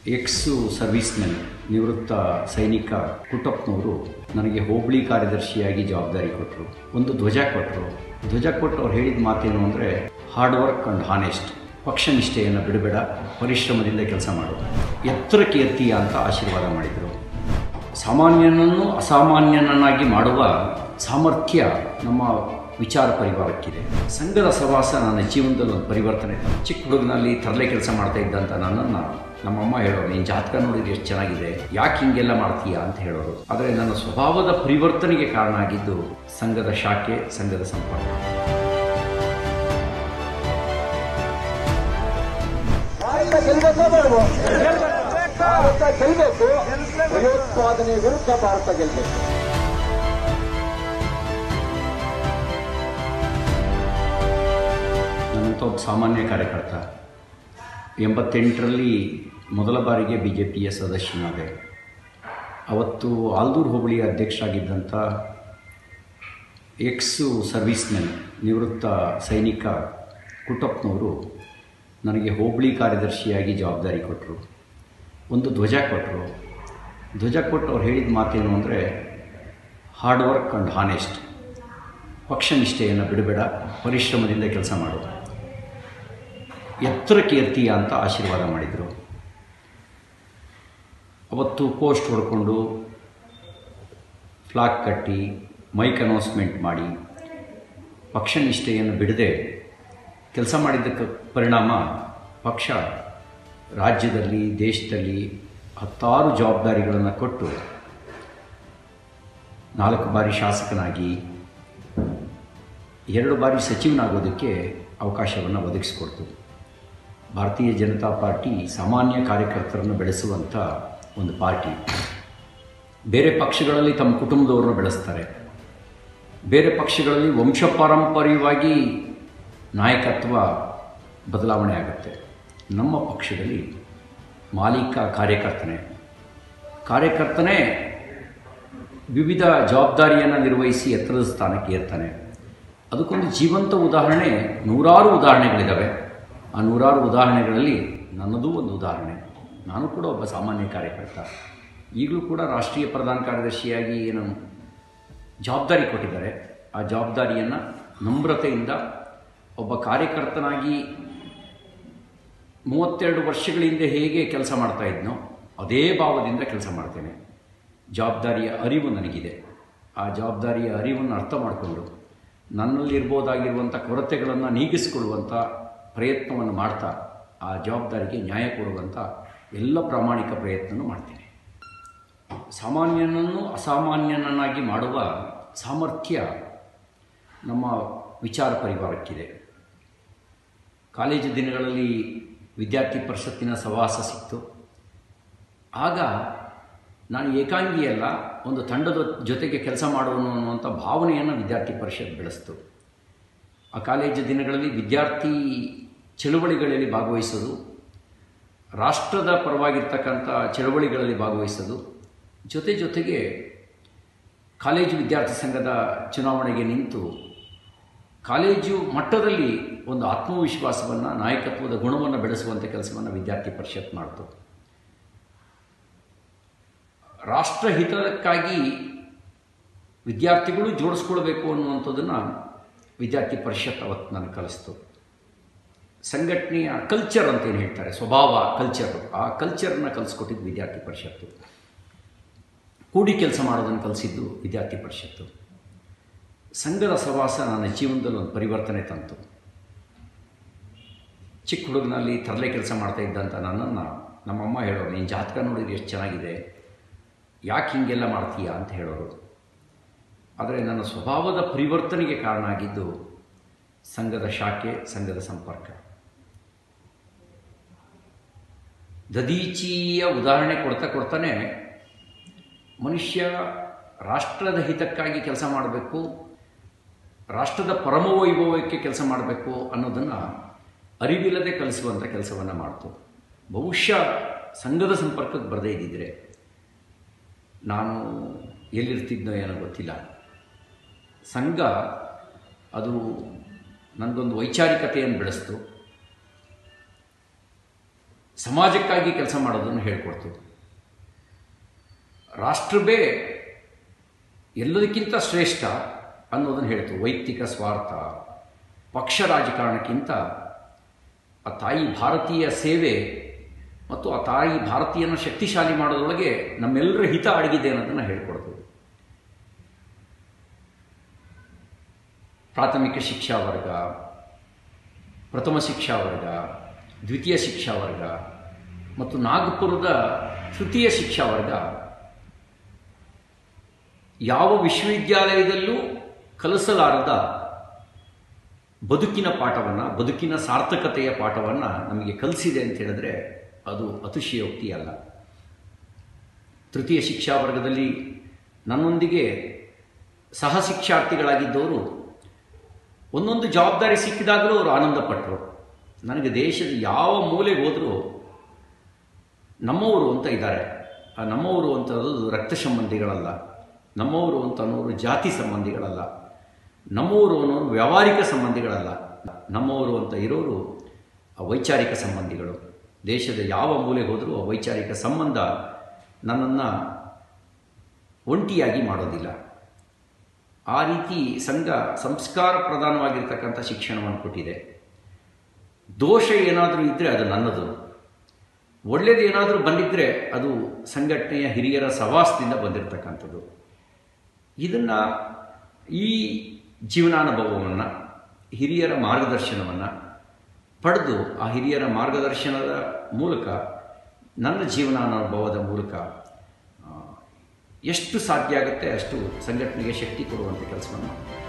X servicemen ನಿವೃತ್ತ ಸೈನಿಕ ಕುಟಪ್ಪನವರು ನನಗೆ ಹೋಬಳಿ ಕಾರ್ಯದರ್ಶಿಯಾಗಿ ಜವಾಬ್ದಾರಿ ಕೊಟ್ಟರು ಒಂದು ಧ್ವಜ ಕೊಟ್ಟರು ಧ್ವಜ ಕೊಟ್ಟು ಅವ್ರು ಹೇಳಿದ ಮಾತೇನು ಅಂದರೆ ಹಾರ್ಡ್ ವರ್ಕ್ ಆ್ಯಂಡ್ ಹಾನೆಸ್ಟ್ ಪಕ್ಷನಿಷ್ಠೆಯನ್ನು ಬಿಡಬೇಡ ಪರಿಶ್ರಮದಿಂದ ಕೆಲಸ ಮಾಡು ಎತ್ತರಕ್ಕೆ ಎತ್ತೀಯ ಅಂತ ಆಶೀರ್ವಾದ ಮಾಡಿದರು ಸಾಮಾನ್ಯನನ್ನು ಅಸಾಮಾನ್ಯನನ್ನಾಗಿ ಮಾಡುವ ಸಾಮರ್ಥ್ಯ ನಮ್ಮ ವಿಚಾರ ಪರಿವಾರಕ್ಕಿದೆ ಸಂಘದ ಸವಾಸ ನನ್ನ ಜೀವನದಲ್ಲಿ ಒಂದು ಪರಿವರ್ತನೆ ತಂತು. ಚಿಕ್ಕ ಹುಡುಗನಲ್ಲಿ ತರಲೆ ಕೆಲಸ ಮಾಡ್ತಾ ಇದ್ದಂಥ ನನ್ನನ್ನು ನಮ್ಮಮ್ಮ ಹೇಳೋರು ನೀನು ಜಾತಕ ನೋಡಿದ್ರೆ ಎಷ್ಟು ಚೆನ್ನಾಗಿದೆ ಯಾಕೆ ಹಿಂಗೆಲ್ಲ ಮಾಡ್ತೀಯಾ ಅಂತ ಹೇಳೋರು ಆದರೆ ನನ್ನ ಸ್ವಭಾವದ ಪರಿವರ್ತನೆಗೆ ಕಾರಣ ಆಗಿದ್ದು ಸಂಘದ ಶಾಖೆ ಸಂಘದ ಸಂಪರ್ಕ ಭಾರತ ಗೆಲ್ಬೇಕಾ ಬೇಡವೋ ಭಾರತ ಗೆಲ್ಬೇಕು ಭಯೋತ್ಪಾದನೆ ವಿರುದ್ಧ ಭಾರತ ಗೆಲ್ಬೇಕು ನನ್ನಂಥ ಒಬ್ಬ ಸಾಮಾನ್ಯ ಕಾರ್ಯಕರ್ತ ಎಂಬತ್ತೆಂಟರಲ್ಲಿ ಮೊದಲ ಬಾರಿಗೆ ಬಿ ಜೆ ಪಿಯ ಸದಸ್ಯನಾದೆ ಅವತ್ತು ಆಲ್ದೂರು ಹೋಬಳಿಯ ಅಧ್ಯಕ್ಷರಾಗಿದ್ದಂಥ ಎಕ್ಸು ಸರ್ವಿಸ್ಮೆನ್ ನಿವೃತ್ತ ಸೈನಿಕ ಕುಟಪ್ಪನವರು ನನಗೆ ಹೋಬಳಿ ಕಾರ್ಯದರ್ಶಿಯಾಗಿ ಜವಾಬ್ದಾರಿ ಕೊಟ್ಟರು ಒಂದು ಧ್ವಜ ಕೊಟ್ಟರು ಧ್ವಜ ಕೊಟ್ಟು ಅವ್ರು ಹೇಳಿದ ಮಾತೇನು ಅಂದರೆ ಹಾರ್ಡ್ ವರ್ಕ್ ಆ್ಯಂಡ್ ಹಾನೆಸ್ಟ್ ಪಕ್ಷನಿಷ್ಠೆಯನ್ನು ಬಿಡಬೇಡ ಪರಿಶ್ರಮದಿಂದ ಕೆಲಸ ಮಾಡು ಎತ್ತರಕ್ಕೆ ಎತ್ತೀಯ ಅಂತ ಆಶೀರ್ವಾದ ಮಾಡಿದರು ಅವತ್ತು ಪೋಸ್ಟ್ ಹೊಡ್ಕೊಂಡು ಫ್ಲಾಗ್ ಕಟ್ಟಿ ಮೈಕ್ ಅನೌನ್ಸ್ಮೆಂಟ್ ಮಾಡಿ ಪಕ್ಷನಿಷ್ಠೆಯನ್ನು ಬಿಡದೆ ಕೆಲಸ ಮಾಡಿದ್ದಕ್ಕೆ ಪರಿಣಾಮ ಪಕ್ಷ ರಾಜ್ಯದಲ್ಲಿ ದೇಶದಲ್ಲಿ ಹತ್ತಾರು ಜವಾಬ್ದಾರಿಗಳನ್ನು ಕೊಟ್ಟು ನಾಲ್ಕು ಬಾರಿ ಶಾಸಕನಾಗಿ ಎರಡು ಬಾರಿ ಸಚಿವನಾಗೋದಕ್ಕೆ ಅವಕಾಶವನ್ನು ಒದಗಿಸಿಕೊಡ್ತು ಭಾರತೀಯ ಜನತಾ ಪಾರ್ಟಿ ಸಾಮಾನ್ಯ ಕಾರ್ಯಕರ್ತರನ್ನು ಬೆಳೆಸುವಂಥ ಒಂದು ಪಾರ್ಟಿ ಬೇರೆ ಪಕ್ಷಗಳಲ್ಲಿ ತಮ್ಮ ಕುಟುಂಬದವ್ರನ್ನ ಬೆಳೆಸ್ತಾರೆ ಬೇರೆ ಪಕ್ಷಗಳಲ್ಲಿ ವಂಶಪಾರಂಪರ್ಯವಾಗಿ ನಾಯಕತ್ವ ಬದಲಾವಣೆ ಆಗುತ್ತೆ ನಮ್ಮ ಪಕ್ಷದಲ್ಲಿ ಮಾಲೀಕ ಕಾರ್ಯಕರ್ತನೆ ಕಾರ್ಯಕರ್ತನೇ ವಿವಿಧ ಜವಾಬ್ದಾರಿಯನ್ನು ನಿರ್ವಹಿಸಿ ಎತ್ತರದ ಸ್ಥಾನಕ್ಕೆ ಏರ್ತಾನೆ ಅದಕ್ಕೊಂದು ಜೀವಂತ ಉದಾಹರಣೆ ನೂರಾರು ಉದಾಹರಣೆಗಳಿದ್ದಾವೆ ಆ ನೂರಾರು ಉದಾಹರಣೆಗಳಲ್ಲಿ ನನ್ನದೂ ಒಂದು ಉದಾಹರಣೆ ನಾನು ಕೂಡ ಒಬ್ಬ ಸಾಮಾನ್ಯ ಕಾರ್ಯಕರ್ತ ಈಗಲೂ ಕೂಡ ರಾಷ್ಟ್ರೀಯ ಪ್ರಧಾನ ಕಾರ್ಯದರ್ಶಿಯಾಗಿ ಏನು ಜವಾಬ್ದಾರಿ ಕೊಟ್ಟಿದ್ದಾರೆ ಆ ಜವಾಬ್ದಾರಿಯನ್ನು ನಮ್ರತೆಯಿಂದ ಒಬ್ಬ ಕಾರ್ಯಕರ್ತನಾಗಿ ಮೂವತ್ತೆರಡು ವರ್ಷಗಳ ಹಿಂದೆ ಹೇಗೆ ಕೆಲಸ ಮಾಡ್ತಾ ಇದ್ನೋ ಅದೇ ಭಾವದಿಂದ ಕೆಲಸ ಮಾಡ್ತೇನೆ ಜವಾಬ್ದಾರಿಯ ಅರಿವು ನನಗಿದೆ ಆ ಜವಾಬ್ದಾರಿಯ ಅರಿವನ್ನು ಅರ್ಥ ಮಾಡಿಕೊಂಡು ನನ್ನಲ್ಲಿರ್ಬೋದಾಗಿರುವಂಥ ಕೊರತೆಗಳನ್ನು ನೀಗಿಸಿಕೊಳ್ಳುವಂಥ ಪ್ರಯತ್ನವನ್ನು ಮಾಡ್ತಾ ಆ ಜವಾಬ್ದಾರಿಗೆ ನ್ಯಾಯ ಕೊಡುವಂಥ ಎಲ್ಲ ಪ್ರಾಮಾಣಿಕ ಪ್ರಯತ್ನವನ್ನು ಮಾಡ್ತೀನಿ ಸಾಮಾನ್ಯನನ್ನು ಅಸಾಮಾನ್ಯನನ್ನಾಗಿ ಮಾಡುವ ಸಾಮರ್ಥ್ಯ ನಮ್ಮ ವಿಚಾರ ಪರಿವಾರಕ್ಕಿದೆ ಕಾಲೇಜು ದಿನಗಳಲ್ಲಿ ವಿದ್ಯಾರ್ಥಿ ಪರಿಷತ್ತಿನ ಸಹವಾಸ ಸಿಕ್ತು ಆಗ ನಾನು ಏಕಾಂಗಿಯಲ್ಲ ಒಂದು ತಂಡದ ಜೊತೆಗೆ ಕೆಲಸ ಮಾಡುವನು ಅನ್ನುವಂಥ ಭಾವನೆಯನ್ನು ವಿದ್ಯಾರ್ಥಿ ಪರಿಷತ್ ಬೆಳೆಸ್ತು ಆ ಕಾಲೇಜು ದಿನಗಳಲ್ಲಿ ವಿದ್ಯಾರ್ಥಿ ಚಳುವಳಿಗಳಲ್ಲಿ ಭಾಗವಹಿಸೋದು ರಾಷ್ಟ್ರದ ಪರವಾಗಿರ್ತಕ್ಕಂಥ ಚಳುವಳಿಗಳಲ್ಲಿ ಭಾಗವಹಿಸೋದು ಜೊತೆ ಜೊತೆಗೆ ಕಾಲೇಜು ವಿದ್ಯಾರ್ಥಿ ಸಂಘದ ಚುನಾವಣೆಗೆ ನಿಂತು ಕಾಲೇಜು ಮಟ್ಟದಲ್ಲಿ ಒಂದು ಆತ್ಮವಿಶ್ವಾಸವನ್ನು ನಾಯಕತ್ವದ ಗುಣವನ್ನು ಬೆಳೆಸುವಂಥ ಕೆಲಸವನ್ನು ವಿದ್ಯಾರ್ಥಿ ಪರಿಷತ್ ಮಾಡ್ತು ರಾಷ್ಟ್ರಹಿತಕ್ಕಾಗಿ ವಿದ್ಯಾರ್ಥಿಗಳು ಜೋಡಿಸ್ಕೊಳ್ಬೇಕು ಅನ್ನುವಂಥದ್ದನ್ನು ವಿದ್ಯಾರ್ಥಿ ಪರಿಷತ್ ಅವತ್ತು ನನಗೆ ಕಲಿಸ್ತು ಸಂಘಟನೆಯ ಕಲ್ಚರ್ ಅಂತ ಏನು ಹೇಳ್ತಾರೆ ಸ್ವಭಾವ ಕಲ್ಚರ್ ಆ ಕಲ್ಚರ್ನ ಕಲಿಸ್ಕೊಟ್ಟಿದ್ದು ವಿದ್ಯಾರ್ಥಿ ಪರಿಷತ್ತು ಕೂಡಿ ಕೆಲಸ ಮಾಡೋದನ್ನು ಕಲಿಸಿದ್ದು ವಿದ್ಯಾರ್ಥಿ ಪರಿಷತ್ತು ಸಂಘದ ಸವಾಸ ನನ್ನ ಜೀವನದಲ್ಲಿ ಒಂದು ಪರಿವರ್ತನೆ ತಂತು ಚಿಕ್ಕ ಹುಡುಗನಲ್ಲಿ ತರಲೆ ಕೆಲಸ ಮಾಡ್ತಾ ಇದ್ದಂಥ ನನ್ನನ್ನು ನಮ್ಮಮ್ಮ ಹೇಳೋರು ನೀನು ಜಾತಕ ನೋಡಿದ್ರೆ ಎಷ್ಟು ಚೆನ್ನಾಗಿದೆ ಯಾಕೆ ಹಿಂಗೆಲ್ಲ ಮಾಡ್ತೀಯಾ ಅಂತ ಹೇಳೋರು ಆದರೆ ನನ್ನ ಸ್ವಭಾವದ ಪರಿವರ್ತನೆಗೆ ಕಾರಣ ಆಗಿದ್ದು ಸಂಘದ ಶಾಖೆ ಸಂಘದ ಸಂಪರ್ಕ ದದೀಚಿಯ ಉದಾಹರಣೆ ಕೊಡ್ತಾ ಕೊಡ್ತಾನೆ ಮನುಷ್ಯ ರಾಷ್ಟ್ರದ ಹಿತಕ್ಕಾಗಿ ಕೆಲಸ ಮಾಡಬೇಕು ರಾಷ್ಟ್ರದ ಪರಮವೈಭವಕ್ಕೆ ಕೆಲಸ ಮಾಡಬೇಕು ಅನ್ನೋದನ್ನು ಅರಿವಿಲ್ಲದೆ ಕಲಿಸುವಂಥ ಕೆಲಸವನ್ನು ಮಾಡ್ತು ಬಹುಶಃ ಸಂಘದ ಸಂಪರ್ಕಕ್ಕೆ ಬರದೇ ಇದ್ದಿದ್ರೆ ನಾನು ಎಲ್ಲಿರ್ತಿದ್ನೋ ಏನೋ ಗೊತ್ತಿಲ್ಲ ಸಂಘ ಅದು ನನಗೊಂದು ವೈಚಾರಿಕತೆಯನ್ನು ಬೆಳೆಸ್ತು ಸಮಾಜಕ್ಕಾಗಿ ಕೆಲಸ ಮಾಡೋದನ್ನು ಹೇಳಿಕೊಡ್ತು ರಾಷ್ಟ್ರವೇ ಎಲ್ಲದಕ್ಕಿಂತ ಶ್ರೇಷ್ಠ ಅನ್ನೋದನ್ನು ಹೇಳ್ತು ವೈಯಕ್ತಿಕ ಸ್ವಾರ್ಥ ಪಕ್ಷ ರಾಜಕಾರಣಕ್ಕಿಂತ ಆ ತಾಯಿ ಭಾರತೀಯ ಸೇವೆ ಮತ್ತು ಆ ತಾಯಿ ಭಾರತೀಯನ ಶಕ್ತಿಶಾಲಿ ಮಾಡೋದ್ರೊಳಗೆ ನಮ್ಮೆಲ್ಲರ ಹಿತ ಅಡಗಿದೆ ಅನ್ನೋದನ್ನು ಹೇಳ್ಕೊಡ್ತು ಪ್ರಾಥಮಿಕ ಶಿಕ್ಷಾ ವರ್ಗ ಪ್ರಥಮ ಶಿಕ್ಷಾ ವರ್ಗ ದ್ವಿತೀಯ ಶಿಕ್ಷಾ ವರ್ಗ ಮತ್ತು ನಾಗಪುರದ ತೃತೀಯ ಶಿಕ್ಷಾ ವರ್ಗ ಯಾವ ವಿಶ್ವವಿದ್ಯಾಲಯದಲ್ಲೂ ಕಲಿಸಲಾರದ ಬದುಕಿನ ಪಾಠವನ್ನು ಬದುಕಿನ ಸಾರ್ಥಕತೆಯ ಪಾಠವನ್ನು ನಮಗೆ ಕಲಿಸಿದೆ ಅಂತ ಹೇಳಿದ್ರೆ ಅದು ಅತಿಶಯೋಕ್ತಿ ಅಲ್ಲ ತೃತೀಯ ಶಿಕ್ಷಾ ವರ್ಗದಲ್ಲಿ ನನ್ನೊಂದಿಗೆ ಸಹ ಶಿಕ್ಷಾರ್ಥಿಗಳಾಗಿದ್ದವರು ಒಂದೊಂದು ಜವಾಬ್ದಾರಿ ಸಿಕ್ಕಿದಾಗಲೂ ಅವರು ಆನಂದಪಟ್ಟರು ನನಗೆ ದೇಶದ ಯಾವ ಮೂಲೆಗೆ ಹೋದರೂ ನಮ್ಮವರು ಅಂತ ಇದ್ದಾರೆ ಆ ನಮ್ಮವರು ಅಂತ ಅನ್ನೋದು ರಕ್ತ ಸಂಬಂಧಿಗಳಲ್ಲ ನಮ್ಮವರು ಅಂತ ಅನ್ನೋರು ಜಾತಿ ಸಂಬಂಧಿಗಳಲ್ಲ ನಮ್ಮವರು ಅನ್ನೋರು ವ್ಯಾವಹಾರಿಕ ಸಂಬಂಧಿಗಳಲ್ಲ ನಮ್ಮವರು ಅಂತ ಇರೋರು ಆ ವೈಚಾರಿಕ ಸಂಬಂಧಿಗಳು ದೇಶದ ಯಾವ ಮೂಲೆಗೆ ಹೋದರೂ ಆ ವೈಚಾರಿಕ ಸಂಬಂಧ ನನ್ನನ್ನು ಒಂಟಿಯಾಗಿ ಮಾಡೋದಿಲ್ಲ ಆ ರೀತಿ ಸಂಘ ಸಂಸ್ಕಾರ ಪ್ರಧಾನವಾಗಿರ್ತಕ್ಕಂಥ ಶಿಕ್ಷಣವನ್ನು ಕೊಟ್ಟಿದೆ ದೋಷ ಏನಾದರೂ ಇದ್ದರೆ ಅದು ನನ್ನದು ಒಳ್ಳೆಯದು ಏನಾದರೂ ಬಂದಿದ್ದರೆ ಅದು ಸಂಘಟನೆಯ ಹಿರಿಯರ ಸವಾಸದಿಂದ ಬಂದಿರತಕ್ಕಂಥದ್ದು ಇದನ್ನು ಈ ಜೀವನಾನುಭವವನ್ನು ಹಿರಿಯರ ಮಾರ್ಗದರ್ಶನವನ್ನು ಪಡೆದು ಆ ಹಿರಿಯರ ಮಾರ್ಗದರ್ಶನದ ಮೂಲಕ ನನ್ನ ಜೀವನಾನುಭವದ ಮೂಲಕ ಆ, ಎಷ್ಟು ಸಾಧ್ಯ ಆಗುತ್ತೆ ಅಷ್ಟು ಸಂಘಟನೆಗೆ ಶಕ್ತಿ ಕೊಡುವಂಥ ಕೆಲಸವನ್ನು ಮಾಡ್ತೀನಿ